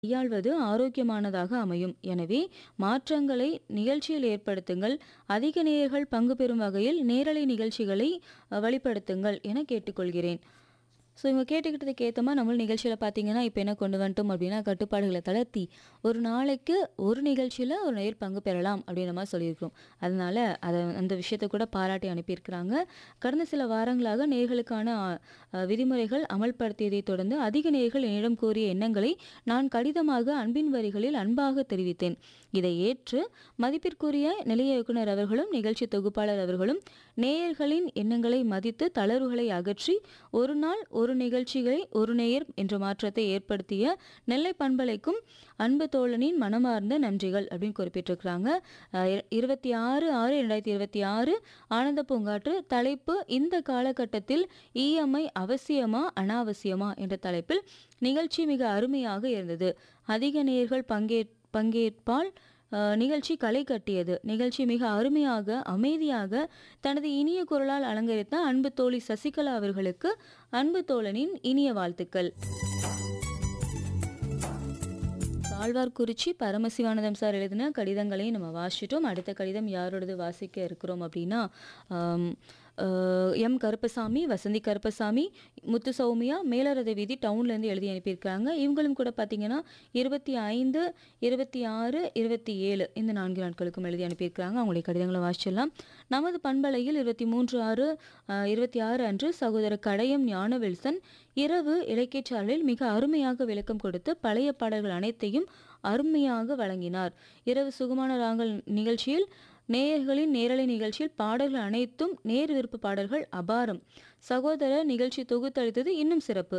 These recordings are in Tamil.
கையாள்வது ஆரோக்கியமானதாக அமையும். எனவே, மாற்றங்களை நிகழ்ச்சியில் ஏற்படுத்துங்கள். அதிக நேயர்கள் பங்கு பெறும் வகையில் நேரலை நிகழ்ச்சிகளை அ வழிப்படுத்துங்கள் என கேட்டுக்கொள்கிறேன். ஸோ இவங்க கேட்டுக்கிட்டதுக்கு ஏத்த மாரி நம்மளும் நிகழ்ச்சியில பார்த்தீங்கன்னா, இப்ப என்ன கொண்டு வந்துட்டோம் அப்டின்னா, கட்டுப்பாடுகள தளர்த்தி, ஒரு நாளைக்கு ஒரு நிகழ்ச்சியில ஒரு நேயர் பங்கு பெறலாம் அப்டின்ற மாரி சொல்லியிருக்கிறோம். அதனால அத அந்த விஷயத்த கூட பாராட்டி அனுப்பியிருக்கிறாங்க. கடந்த சில வாரங்களாக நேயர்களுக்கான அ விதிமுறைகள் அமல்படுத்தியதைத் தொடர்ந்து அதிக நேயர்கள் என்னிடம் கூறிய எண்ணங்களை நான் கடிதமாக அன்பின் வரிகளில் அன்பாக தெரிவித்தேன். இதை ஏற்று மதிப்பிற்குரிய நிலைய இயக்குனர் அவர்களும், நிகழ்ச்சி தொகுப்பாளர் அவர்களும் நேயர்களின் எண்ணங்களை மதித்து தளர்வுகளை அகற்றி, ஒரு நாள் ஒரு நிகழ்ச்சிகளை ஒரு நேயர் என்ற மாற்றத்தை ஏற்படுத்திய நெல்லை பண்பலைக்கும் அன்பு தோழனின் மனமார்ந்த நன்றிகள் அப்டின்னு குறிப்பிட்டிருக்கிறாங்க. அ 26/6/2026 ஆனந்த பூங்காற்று தலைப்பு இந்த காலகட்டத்தில் இஎம்ஐ அவசியமா? அனாவசியமா? என்ற தலைப்பில் நிகழ்ச்சி மிக அருமையாக இருந்தது. அதிக நேயர்கள் பங்கேற் பங்கேற்பால் அ நிகழ்ச்சி களை கட்டியது. நிகழ்ச்சி மிக அருமையாக, அமைதியாக தனது இனிய குரலால் அலங்கரித்த அன்பு தோழி சசிகலா அவர்களுக்கு அன்பு தோழனின் இனிய வாழ்த்துக்கள். ஆழ்வார்குறிச்சி பரமசிவானந்தம் சார் எழுதின கடிதங்களையும் நம்ம வாசிச்சுட்டோம். அடுத்த கடிதம் யாரோடது வாசிக்க இருக்கிறோம் அப்டின்னா, அம் அ எம். கருப்பசாமி, வசந்தி கருப்பசாமி, முத்து சௌமியா, மேலரத வீதி டவுன்லேருந்து எழுதி அனுப்பியிருக்காங்க. இவங்களும் கூட பார்த்தீங்கன்னா, 25, 26, 27 இந்த 4 நாட்களுக்கும் எழுதி அனுப்பியிருக்கிறாங்க. அவங்களுடைய கடிதங்கள வாசிச்சிடலாம். நமது பண்பலையில் 23/6 அ 26 அன்று சகோதரர் கடையம் ஞானவில்சன் இரவு இலக்கியச் சாரலில் மிக அருமையாக விளக்கம் கொடுத்து, பழைய பாடல்கள் அனைத்தையும் அருமையாக வழங்கினார். இரவு சுகமான ராகங்கள் நிகழ்ச்சியில் நேயர்களின் நேரலை நிகழ்ச்சியில் பாடல்கள் அனைத்தும் நேர் விருப்ப பாடல்கள் அபாரம். சகோதரர் நிகழ்ச்சி தொகுத்தளித்தது இன்னும் சிறப்பு.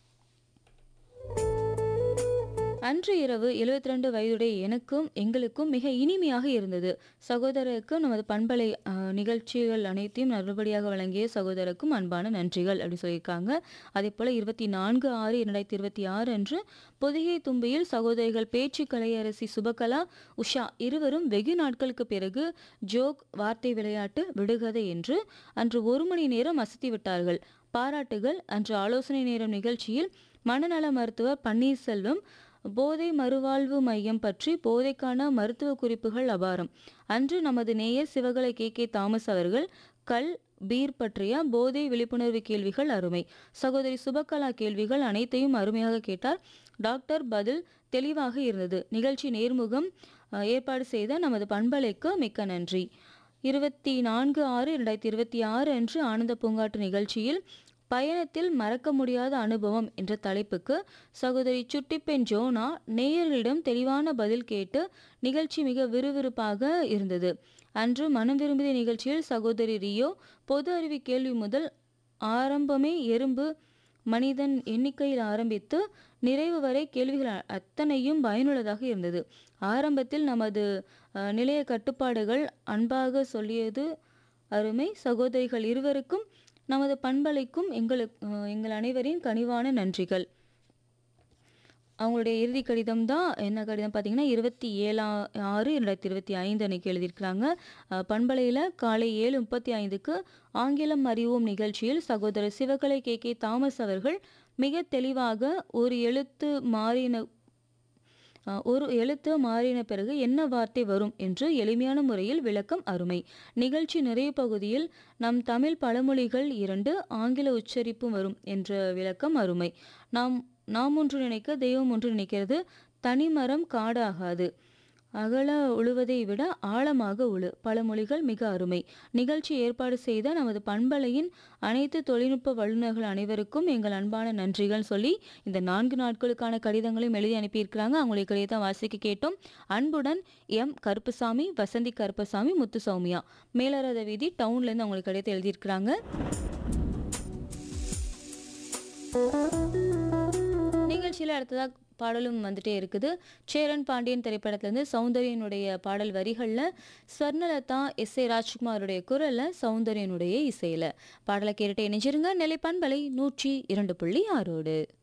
அன்று இரவு 72 வயதுடைய எனக்கும், எங்களுக்கும் மிக இனிமையாக இருந்தது. சகோதரருக்கு நமது பண்பலை அ நிகழ்ச்சிகள் அனைத்தையும் நல்லபடியாக வழங்கிய சகோதரருக்கும் அன்பான நன்றிகள் அப்டி சொல்லியிருக்காங்க. அதேபோல 24/6/2026 அன்று பொதிகை தும்பியில் சகோதரிகள் பேச்சு கலையரசி சுபகலா, உஷா இருவரும் வெகு நாட்களுக்கு பிறகு ஜோக், வார்த்தை விளையாட்டு, விடுகதை என்று அன்று 1 மணி நேரம் அசத்திவிட்டார்கள். பாராட்டுகள். அன்று ஆலோசனை நேரம் நிகழ்ச்சியில் மனநல மருத்துவர் பன்னீர்செல்வம் போதை மறுவாழ்வு மையம் பற்றி போதைக்கான மருத்துவ குறிப்புகள் அபாரம். அன்று நமது நேயர் சிவகலை கே. கே. தாமஸ் அவர்கள் கள், பீர் பற்றிய போதை விழிப்புணர்வு கேள்விகள் அருமை. சகோதரி சுபகலா கேள்விகள் அனைத்தையும் அருமையாக கேட்டார். டாக்டர் பதில் தெளிவாக இருந்தது. நிகழ்ச்சி நேர்முகம் அ ஏற்பாடு செய்த நமது பண்பலைக்கு மிக்க நன்றி. 24/6/2026 அன்று ஆனந்த பூங்காற்று நிகழ்ச்சியில் பயணத்தில் மறக்க முடியாத அனுபவம் என்ற தலைப்புக்கு சகோதரி சுட்டிப்பெண் ஜோனா நேயர்களிடம் தெளிவான பதில் கேட்டு நிகழ்ச்சி மிக விறுவிறுப்பாக இருந்தது. அன்று மனம் விரும்பிய நிகழ்ச்சியில் சகோதரி ரியோ பொது அறிவு கேள்வி முதல் ஆரம்பமே எறும்பு, மனிதன் எண்ணிக்கையில் ஆரம்பித்து நிறைவு வரை கேள்விகள் அத்தனையும் பயனுள்ளதாக இருந்தது. ஆரம்பத்தில் நமது அ நிலைய கட்டுப்பாடுகள் அன்பாக சொல்லியது அருமை. சகோதரிகள் இருவருக்கும், நமது பண்பலைக்கும் எங்களுக் அ எங்கள் அனைவரின் கனிவான நன்றிகள். அவங்களுடைய இறுதி கடிதம் தான் என்ன கடிதம் பார்த்தீங்கன்னா, 27/6/2025 அன்னைக்கு எழுதியிருக்கிறாங்க. அ பண்பலையில காலை 7:35க்கு ஆங்கிலம் அறிவோம் நிகழ்ச்சியில் சகோதரர் சிவகலை கே. கே. தாமஸ் அவர்கள் மிக தெளிவாக ஒரு எழுத்து மாறின அ ஒரு எழுத்து மாறின பிறகு என்ன வார்த்தை வரும் என்று எளிமையான முறையில் விளக்கம் அருமை. நிகழ்ச்சி நிறைவு பகுதியில் நம் தமிழ் பழமொழிகள் 2 ஆங்கில உச்சரிப்பும் வரும் என்ற விளக்கம் அருமை. நாம் நாம் ஒன்று நினைக்க தெய்வம் ஒன்று நினைக்கிறது. தனிமரம் காடாகாது. அகல உழுவதை விட ஆழமாக உழு. பழமொழிகள் மிக அருமை. நிகழ்ச்சி ஏற்பாடு செய்த நமது பண்பலையின் அனைத்து தொழில்நுட்ப வல்லுநர்கள் அனைவருக்கும் எங்கள் அன்பான நன்றிகள்னு சொல்லி, இந்த 4 நாட்களுக்கான கடிதங்களையும் எழுதி அனுப்பியிருக்கிறாங்க. அவங்களுடைய கடிதத்த வாசிக்க கேட்டோம். அன்புடன் எம். கருப்பசாமி, வசந்தி கருப்பசாமி, முத்து சௌமியா. மேலரத வீதி டவுன்லேருந்து அவங்களுக்கு கடிதத்த எழுதியிருக்கிறாங்க. நிகழ்ச்சியில அடுத்ததா பாடலும் வந்துட்டே இருக்குது. சேரன் பாண்டியன் திரைப்படத்திலேருந்து சௌந்தர்யனுடைய பாடல் வரிகள்ல, ஸ்வர்ணலதா, எஸ். ஏ. ராஜ்குமாருடைய குரல்ல, சௌந்தர்யனுடைய இசையில. பாடல கேட்டுட்டே இணைஞ்சிருங்க. நெல்லை பண்பலை 102.6 ஓடு.